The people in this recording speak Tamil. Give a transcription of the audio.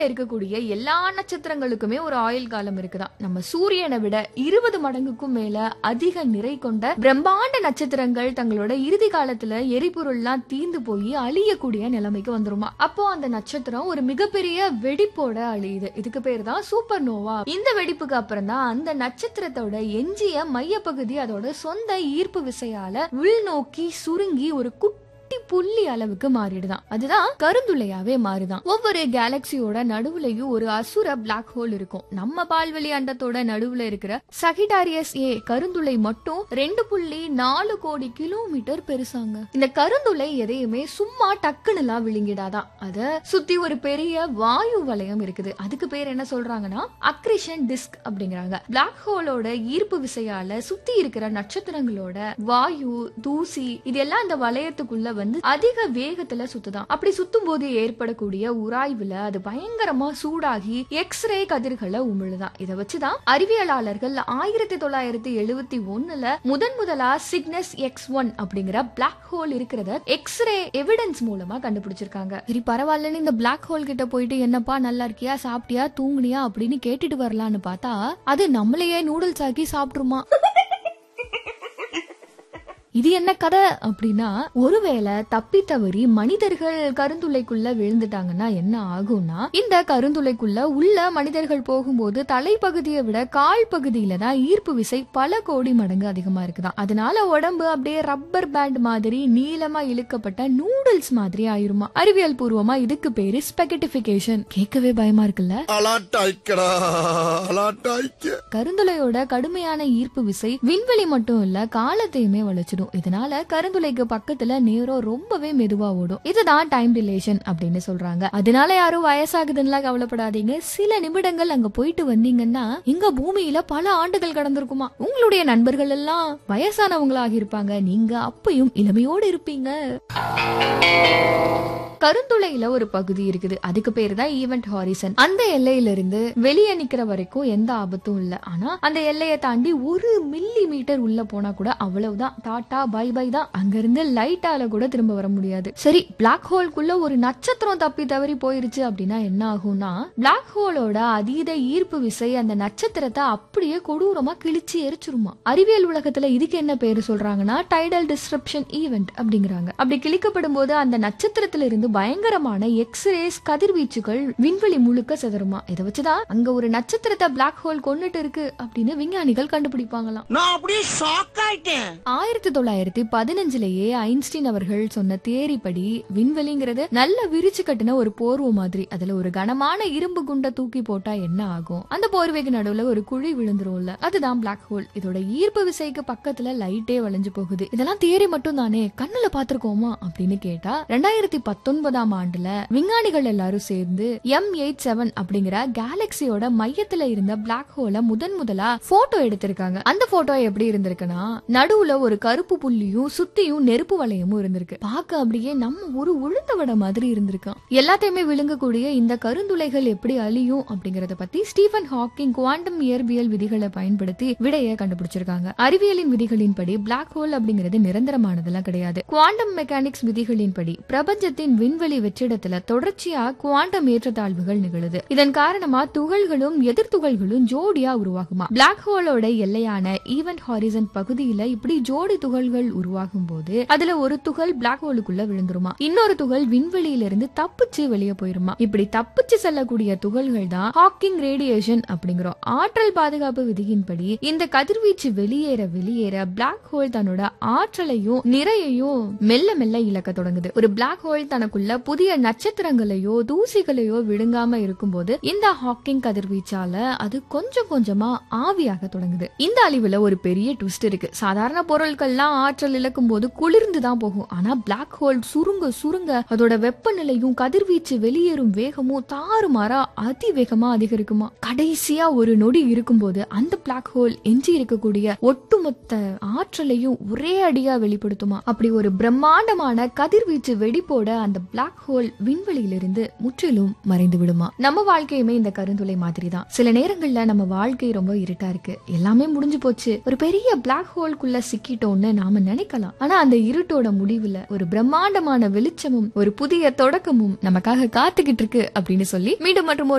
இருக்கக்கூடிய எல்லா நட்சத்திரங்களுக்குமே ஒரு ஆயுள் காலம் இருக்குதாம் நம்ம சூரியனை விட இருபது மடங்குக்கும் மேல அதிக நிறை கொண்ட பிரம்மாண்ட நட்சத்திரங்கள் தங்களோட இறுதி காலத்துல எரிபொருள்லாம் தீந்து போய் அழியக்கூடிய நிலைமைக்கு வந்துருமா அப்போ அந்த நட்சத்திரம் ஒரு மிகப்பெரிய வெடிப்போட அழியுது இதுக்கு பேர் தான் சூப்பர் நோவா இந்த வெடிப்புக்கு அப்புறம் தான் அந்த நட்சத்திரத்தோட எஞ்சிய மையப்பகுதி அதோட சொந்த ஈர்ப்பு விசையால உள்நோக்கி சுருங்கி ஒரு குட்டி புள்ளி அளவுக்கு மாறிடுதான் அதுதான் கருந்துளையாவே மாறுதான் ஒவ்வொரு கேலக்சியோட நடுவுலயும் ஒரு அசுர பிளாக் ஹோல் இருக்கும் நம்ம பால்வெளி அண்டத்தோட நடுவுல இருக்கிற சகிடாரியஸ் ஏ கருந்துளை மட்டும் ரெண்டு புள்ளி நாலு கோடி கிலோமீட்டர் பெருசாங்க இந்த கருந்துளை எதையுமே சும்மா டக்குனுலாம் விழுங்கிடாதான் அத சுத்தி ஒரு பெரிய வாயு வளையம் இருக்குது அதுக்கு பேர் என்ன சொல்றாங்கன்னா அக்ரிஷன் டிஸ்க் அப்படிங்கிறாங்க பிளாக் ஹோலோட ஈர்ப்பு விசையால சுத்தி இருக்கிற நட்சத்திரங்களோட வாயு தூசி இதெல்லாம் இந்த வளையத்துக்குள்ள வந்து அதிக வேகத்துல சுத்துதான் அப்படி சுத்தும் போது ஏற்படக்கூடிய உராய்வுல அது பயங்கரமா சூடாகி எக்ஸ்ரே கதிர்களை உமிழுதான் இதை வச்சுதான் அறிவியலாளர்கள் ஆயிரத்தி தொள்ளாயிரத்தி எழுபத்தி ஒண்ணுல முதன் முதலா சிக்னஸ் எக்ஸ் ஒன் அப்படிங்கிற பிளாக் ஹோல் இருக்கிறத எக்ஸ்ரே எவிடன்ஸ் மூலமா கண்டுபிடிச்சிருக்காங்க சரி பரவாயில்லன்னு இந்த பிளாக் ஹோல் கிட்ட போயிட்டு என்னப்பா நல்லா இருக்கியா சாப்பிட்டியா தூங்குனியா அப்படின்னு கேட்டுட்டு வரலான்னு பார்த்தா அது நம்மளையே நூடுல்ஸ் ஆக்கி சாப்பிட்டுருமா இது என்ன கதை அப்படின்னா ஒருவேளை தப்பி தவறி மனிதர்கள் கருந்துளைக்குள்ள விழுந்துட்டாங்கன்னா என்ன ஆகும்னா இந்த கருந்துளைக்குள்ள உள்ள மனிதர்கள் போகும்போது தலைப்பகுதியை விட கால் பகுதியில தான் ஈர்ப்பு விசை பல கோடி மடங்கு அதிகமா இருக்குதாம் அதனால உடம்பு அப்படியே ரப்பர் பேண்ட் மாதிரி நீளமா இழுக்கப்பட்ட நூடுல்ஸ் மாதிரி ஆயிருமா அறிவியல் பூர்வமா இதுக்கு பேரு ஸ்பெகட்டிபிகேஷன் கேட்கவே பயமா இருக்குல்ல அலாட்டாய்க்கடா அலாட்டாய்க்க கருந்துளையோட கடுமையான ஈர்ப்பு விசை விண்வெளி மட்டும் இல்ல காலத்தையுமே வளைச்சிடும் இதனால கருந்துளைக்கு பக்கத்துல நேரம் ரொம்பவே மெதுவா ஓடும் இதுதான் டைம் ரிலேஷன் அப்படின்னு சொல்றாங்க அதனால யாரும் வயசாகுதுன்னா கவலைப்படாதீங்க சில நிமிடங்கள் அங்க போயிட்டு வந்தீங்கன்னா இங்க பூமியில பல ஆண்டுகள் கடந்திருக்குமா உங்களுடைய நண்பர்கள் எல்லாம் வயசானவங்களாக இருப்பாங்க நீங்க அப்பயும் இளமையோடு இருப்பீங்க கருந்துளையில ஒரு பகுதி இருக்குது அதுக்கு பேரு தான் ஈவென்ட் ஹாரிசன் அந்த எல்லையில இருந்து வெளியே நிக்கிற வரைக்கும் எந்த ஆபத்தும் இல்ல ஆனா அந்த எல்லையை தாண்டி ஒரு மில்லி மீட்டர் உள்ள போனா கூட அவ்வளவுதான் டாடா பை பை தான் அங்க இருந்து லைட்டால கூட திரும்ப வர முடியாது சரி பிளாக் ஹோல்குள்ள ஒரு நட்சத்திரம் தப்பி தவறி போயிருச்சு அப்படின்னா என்ன ஆகும்னா பிளாக் ஹோலோட அதீத ஈர்ப்பு விசை அந்த நட்சத்திரத்தை அப்படியே கொடூரமா கிழிச்சு எரிச்சிருமா அறிவியல் உலகத்துல இதுக்கு என்ன பேரு சொல்றாங்கன்னா டைடல் டிஸ்ரப்ஷன் ஈவென்ட் அப்படிங்கிறாங்க அப்படி கிழிக்கப்படும் போது அந்த நட்சத்திரத்துல இருந்து பயங்கரமான எக்ஸ்ரேஸ் கதிர்வீச்சுகள் விண்வெளி முழுக்க சிதறுமா இதை வச்சுதான் அங்க ஒரு நட்சத்திரத்தை பிளாக் ஹோல் கொண்டுட்டு இருக்கு அப்படின்னு விஞ்ஞானிகள் கண்டுபிடிப்பாங்களாம் நான் அப்படியே ஷாக் ஆயிட்டேன் ஆயிரத்தி தொள்ளாயிரத்தி பதினஞ்சுலயே ஐன்ஸ்டீன் அவர்கள் சொன்ன தியரி படி விண்வெளிங்கிறது நல்ல விரிச்சு கட்டின ஒரு போர்வை மாதிரி அதுல ஒரு கனமான இரும்பு குண்டை தூக்கி போட்டா என்ன ஆகும் அந்த போர்வைக்கு நடுவுல ஒரு குழி விழுந்துரும்ல அதுதான் பிளாக் ஹோல் இதோட ஈர்ப்பு விசைக்கு பக்கத்துல லைட்டே வளைஞ்சு போகுது இதெல்லாம் தியரி மட்டும் தானே கண்ணுல பாத்திருக்கோமா அப்படின்னு கேட்டா ரெண்டாயிரத்தி பத்தொன்பதாம் ஆண்டுல விஞ்ஞானிகள் எல்லாரும் சேர்ந்து எம் எயிட் செவன் அப்படிங்கிற கேலக்சியோட மையத்துல இருந்த பிளாக் ஹோலை முதன் முதலா போட்டோ எடுத்திருக்காங்க அந்த போட்டோ எப்படி இருந்திருக்குன்னா நடுவுல ஒரு கருப்பு புள்ளியும் சுத்தியும் நெருப்பு வளையமும் இருந்திருக்கு பார்க்க அப்படியே நம்ம ஒரு உளுந்த வடை மாதிரி இருந்திருக்கான் எல்லாத்தையுமே விழுங்கக்கூடிய இந்த கருந்துளைகள் எப்படி அழியும் அப்படிங்கறத பத்தி ஸ்டீஃபன் ஹாக்கிங் குவாண்டம் இயற்பியல் விதிகளை பயன்படுத்தி விடையை கண்டுபிடிச்சிருக்காங்க அறிவியலின் விதிகளின்படி பிளாக் ஹோல் அப்படிங்கிறது நிரந்தரமானதெல்லாம் கிடையாது குவாண்டம் மெக்கானிக்ஸ் விதிகளின்படி பிரபஞ்சத்தின் விண்வெளி வெற்றிடத்துல தொடர்ச்சியா குவாண்டம் ஏற்றத்தாழ்வுகள் நிகழுது இதன் காரணமா துகள்களும் எதிர்த்துகள்களும் ஜோடியா உருவாகுமா பிளாக் ஹோலோட எல்லையான ஈவென்ட் ஹாரிசன் பகுதியில இப்படி ஜோடி துகள்கள் உருவாகும் போது அதுல ஒரு துகள் பிளாக் ஹோலுக்குள்ள விழுந்துருமா இன்னொரு துகள் விண்வெளியில இருந்து தப்பிச்சு வெளியே போயிருமா இப்படி தப்பிச்சு செல்லக்கூடிய துகள்கள் தான் ஹாக்கிங் ரேடியேஷன் அப்படிங்கிறோம் ஆற்றல் பாதுகாப்பு விதியின்படி இந்த கதிர்வீச்சு வெளியேற வெளியேற பிளாக் ஹோல் தன்னோட ஆற்றலையும் நிறையையும் மெல்ல மெல்ல இழக்க தொடங்குது ஒரு பிளாக் ஹோல் தனக்குள்ள புதிய நட்சத்திரங்களையோ தூசிகளையோ விழுங்காம இருக்கும்போது இந்த ஹாக்கிங் கதிர்வீச்சால அது கொஞ்சம் கொஞ்சமா ஆவியாக தொடங்குது இந்த அழிவுல ஒரு பெரிய ட்விஸ்ட் இருக்கு சாதாரண பொருட்கள்லாம் ஆற்றல் இழக்கும் போது குளிர்ந்து தான் போகும் ஆனா பிளாக் ஹோல் சுருங்க சுருங்க அதோட வெப்பநிலையும் கதிர்வீச்சு வெளியேறும் வேகமும் தாறுமாறா அதிவேகமா அதிகரிக்குமா கடைசியா ஒரு நொடி இருக்கும்போது அந்த பிளாக் ஹோல் எஞ்சி இருக்கக்கூடிய ஒட்டுமொத்த ஆற்றலையும் ஒரே அடியா வெளிப்படுத்துமா அப்படி ஒரு பிரம்மாண்டமான கதிர்வீச்சு வெடிப்போட அந்த பிளாக் ஹோல் விண்வெளியிலிருந்து முற்றிலும் மறைந்து விடுமா நம்ம வாழ்க்கையுமே இந்த கருந்துளை மாதிரி தான் சில நேரங்கள்ல நம்ம வாழ்க்கை ரொம்ப இருட்டா இருக்கு எல்லாமே முடிஞ்சு போச்சு ஒரு பெரிய பிளாக் ஹோல்குள்ள சிக்கிட்டோம்னு நாம நினைக்கலாம் ஆனா அந்த இருட்டோட முடிவுல ஒரு பிரம்மாண்டமான வெளிச்சமும் ஒரு புதிய தொடக்கமும் நமக்காக காத்துக்கிட்டு இருக்கு அப்படின்னு சொல்லி மீண்டும் மற்றும் ஒரு